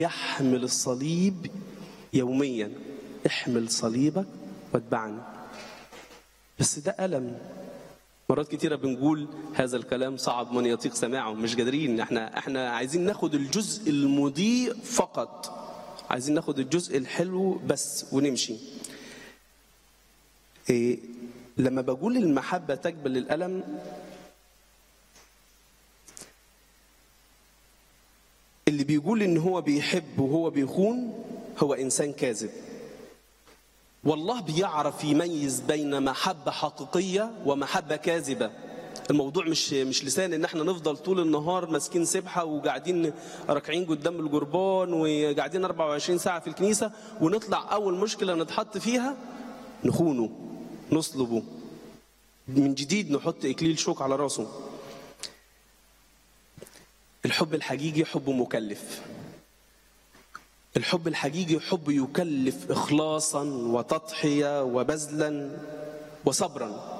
يحمل الصليب يوميا احمل صليبك واتبعني بس ده ألم مرات كتيرة بنقول هذا الكلام صعب من يطيق سماعه مش قادرين احنا احنا عايزين ناخد الجزء المضيء فقط عايزين ناخد الجزء الحلو بس ونمشي إيه لما بقول المحبة تقبل الألم اللي بيقول ان هو بيحب وهو بيخون هو انسان كاذب والله بيعرف يميز بين محبة حقيقية ومحبة كاذبة الموضوع مش مش لسان ان احنا نفضل طول النهار ماسكين سبحه وقاعدين راكعين قدام الجربان وقاعدين 24 ساعه في الكنيسه ونطلع اول مشكله نتحط فيها نخونه نصلبه من جديد نحط اكليل شوك على راسه الحب الحقيقي حب مكلف الحب الحقيقي حب يكلف اخلاصا وتضحيه وبذلا وصبرا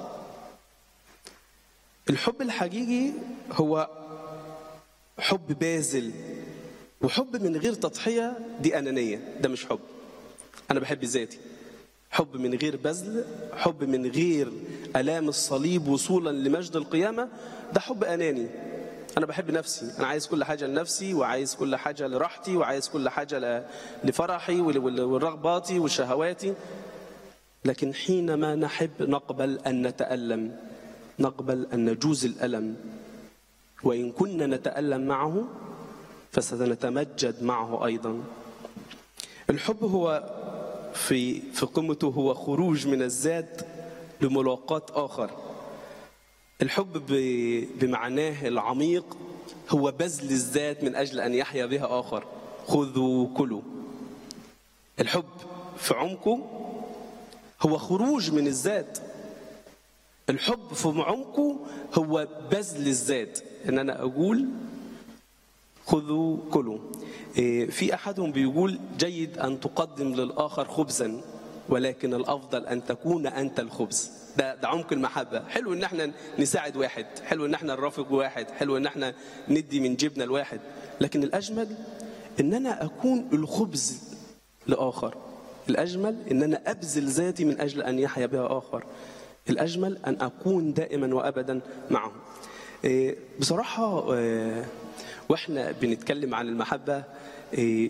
الحب الحقيقي هو حب باذل وحب من غير تضحيه دي انانيه ده مش حب انا بحب ذاتي حب من غير بذل حب من غير الام الصليب وصولا لمجد القيامه ده حب اناني انا بحب نفسي انا عايز كل حاجه لنفسي وعايز كل حاجه لراحتي وعايز كل حاجه ل- لفرحي ول- ول- ورغباتي وشهواتي لكن حينما نحب نقبل ان نتالم نقبل ان نجوز الالم وان كنا نتالم معه فسنتمجد معه ايضا الحب هو في في قمته هو خروج من الذات لملاقاة آخر الحب ب- بمعناه العميق هو بذل الذات من أجل أن يحيا بها آخر خذوا كلوا الحب في عمقه هو خروج من الذات الحب في عمقه هو بذل الذات ان انا اقول خذوا كلوا إيه، في احدهم بيقول جيد ان تقدم للاخر خبزا ولكن الافضل ان تكون انت الخبز ده ده عمق المحبه حلو ان احنا نساعد واحد حلو ان احنا نرافق واحد حلو ان احنا ندي من جيبنا لواحد لكن الاجمل ان انا اكون الخبز لاخر الاجمل ان انا ابذل ذاتي من اجل ان يحيا بها اخر الاجمل ان اكون دائما وابدا معه إيه، بصراحه آه، واحنا بنتكلم عن المحبه إيه،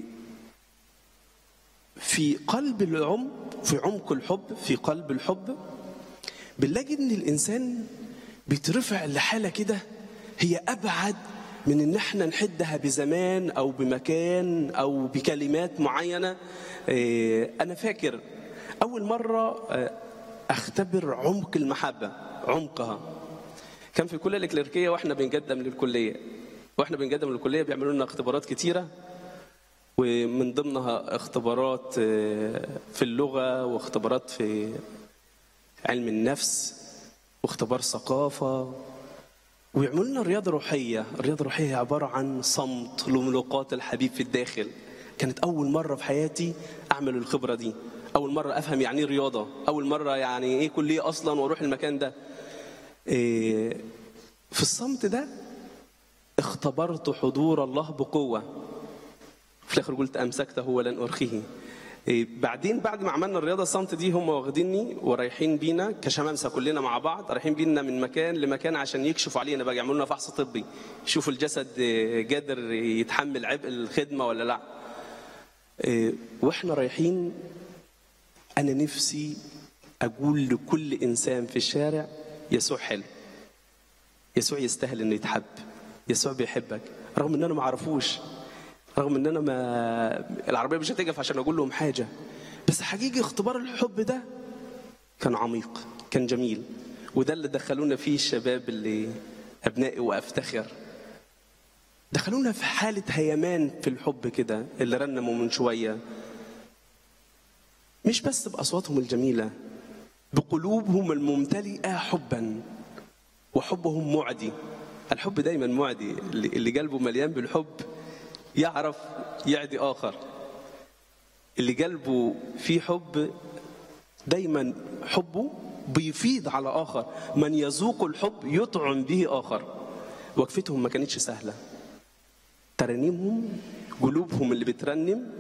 في قلب العمق في عمق الحب في قلب الحب بنلاقي ان الانسان بيترفع لحاله كده هي ابعد من ان احنا نحدها بزمان او بمكان او بكلمات معينه إيه، انا فاكر اول مره آه، اختبر عمق المحبه عمقها كان في الكليه الكليريكيه واحنا بنقدم للكليه واحنا بنقدم للكليه بيعملوا لنا اختبارات كتيره ومن ضمنها اختبارات آه، في اللغه واختبارات في علم النفس واختبار ثقافه ويعملوا لنا رياضه روحيه الرياضه الروحيه هي عباره عن صمت لملاقات الحبيب في الداخل كانت اول مره في حياتي اعمل الخبره دي اول مره افهم يعني ايه رياضه اول مره يعني ايه كليه اصلا واروح المكان ده إيه، في الصمت ده اختبرت حضور الله بقوه في الاخر قلت امسكته ولن ارخيه إيه، بعدين بعد ما عملنا الرياضه الصمت دي هم واخديني ورايحين بينا كشمامسه كلنا مع بعض رايحين بينا من مكان لمكان عشان يكشفوا علينا بقى يعملوا لنا فحص طبي يشوفوا الجسد إيه، قادر يتحمل عبء الخدمه ولا لا إيه، واحنا رايحين انا نفسي اقول لكل انسان في الشارع يسوع حلو يسوع يستاهل انه يتحب يسوع بيحبك رغم ان انا ما اعرفوش رغم ان انا ما العربيه مش هتقف عشان اقول لهم حاجه بس حقيقي اختبار الحب ده كان عميق كان جميل وده اللي دخلونا فيه الشباب اللي ابنائي وافتخر دخلونا في حالة هيمان في الحب كده اللي رنموا من شوية مش بس بأصواتهم الجميلة بقلوبهم الممتلئة حبا وحبهم معدي الحب دايما معدي اللي اللي قلبه مليان بالحب يعرف يعدي آخر اللي قلبه فيه حب دايما حبه بيفيض على آخر من يذوق الحب يطعم به آخر وقفتهم ما كانتش سهلة ترانيمهم قلوبهم اللي بترنم